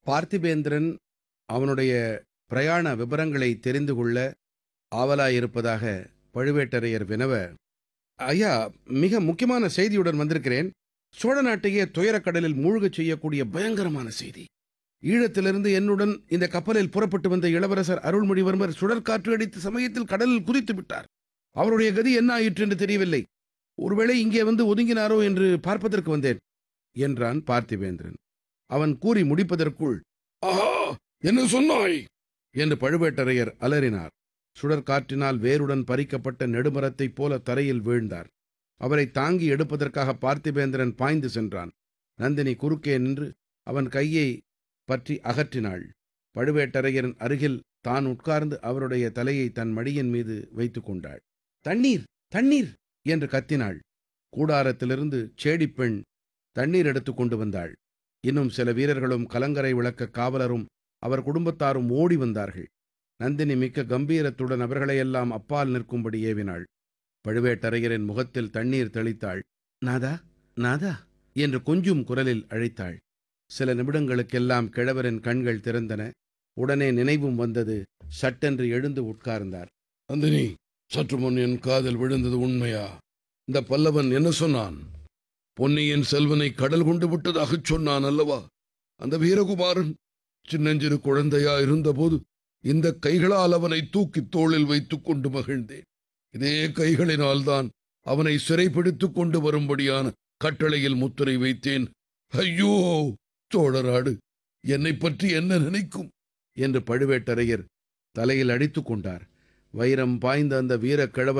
பார்த்திபேந்திரன் அவனுடைய பிரயாண விபரங்களை தெரிந்து கொள்ள ஆவலாயிருப்பதாக பழுவேட்டரையர் வினவ ஐயா மிக முக்கியமான செய்தியுடன் வந்திருக்கிறேன் சோழ நாட்டையே துயரக்கடலில் மூழ்கச் செய்யக்கூடிய பயங்கரமான செய்தி ஈழத்திலிருந்து என்னுடன் இந்த கப்பலில் புறப்பட்டு வந்த இளவரசர் அருள்மொழிவர்மர் சுழற்காற்று அடித்த சமயத்தில் கடலில் குதித்து விட்டார் அவருடைய கதி என்ன ஆயிற்று என்று தெரியவில்லை ஒருவேளை இங்கே வந்து ஒதுங்கினாரோ என்று பார்ப்பதற்கு வந்தேன் என்றான் பார்த்திவேந்திரன் அவன் கூறி முடிப்பதற்குள் ஆஹா என்ன சொன்னாய் என்று பழுவேட்டரையர் அலறினார் சுழற்காற்றினால் வேருடன் பறிக்கப்பட்ட நெடுமரத்தைப் போல தரையில் வீழ்ந்தார் அவரை தாங்கி எடுப்பதற்காக பார்த்திபேந்திரன் பாய்ந்து சென்றான் நந்தினி குறுக்கே நின்று அவன் கையை பற்றி அகற்றினாள் பழுவேட்டரையரின் அருகில் தான் உட்கார்ந்து அவருடைய தலையை தன் மடியின் மீது வைத்துக் கொண்டாள் தண்ணீர் தண்ணீர் என்று கத்தினாள் கூடாரத்திலிருந்து சேடிப்பெண் தண்ணீர் எடுத்துக் கொண்டு வந்தாள் இன்னும் சில வீரர்களும் கலங்கரை விளக்க காவலரும் அவர் குடும்பத்தாரும் ஓடி வந்தார்கள் நந்தினி மிக்க கம்பீரத்துடன் அவர்களையெல்லாம் அப்பால் நிற்கும்படி ஏவினாள் பழுவேட்டரையரின் முகத்தில் தண்ணீர் தெளித்தாள் நாதா நாதா என்று கொஞ்சும் குரலில் அழைத்தாள் சில நிமிடங்களுக்கெல்லாம் கிழவரின் கண்கள் திறந்தன உடனே நினைவும் வந்தது சட்டென்று எழுந்து உட்கார்ந்தார் நந்தினி சற்று முன் என் காதில் விழுந்தது உண்மையா இந்த பல்லவன் என்ன சொன்னான் பொன்னியின் செல்வனை கடல் கொண்டு விட்டதாகச் சொன்னான் அல்லவா அந்த வீரகுமாரன் சின்னஞ்சிறு குழந்தையா இருந்தபோது இந்த கைகளால் அவனை தூக்கித் தோளில் வைத்துக் கொண்டு மகிழ்ந்தேன் இதே கைகளினால்தான் அவனை சிறைப்பிடித்துக் கொண்டு வரும்படியான கட்டளையில் முத்திரை வைத்தேன் ஐயோ சோழராடு என்னைப் பற்றி என்ன நினைக்கும் என்று பழுவேட்டரையர் தலையில் அடித்துக் கொண்டார் வைரம் பாய்ந்த அந்த வீரக்கிழவர்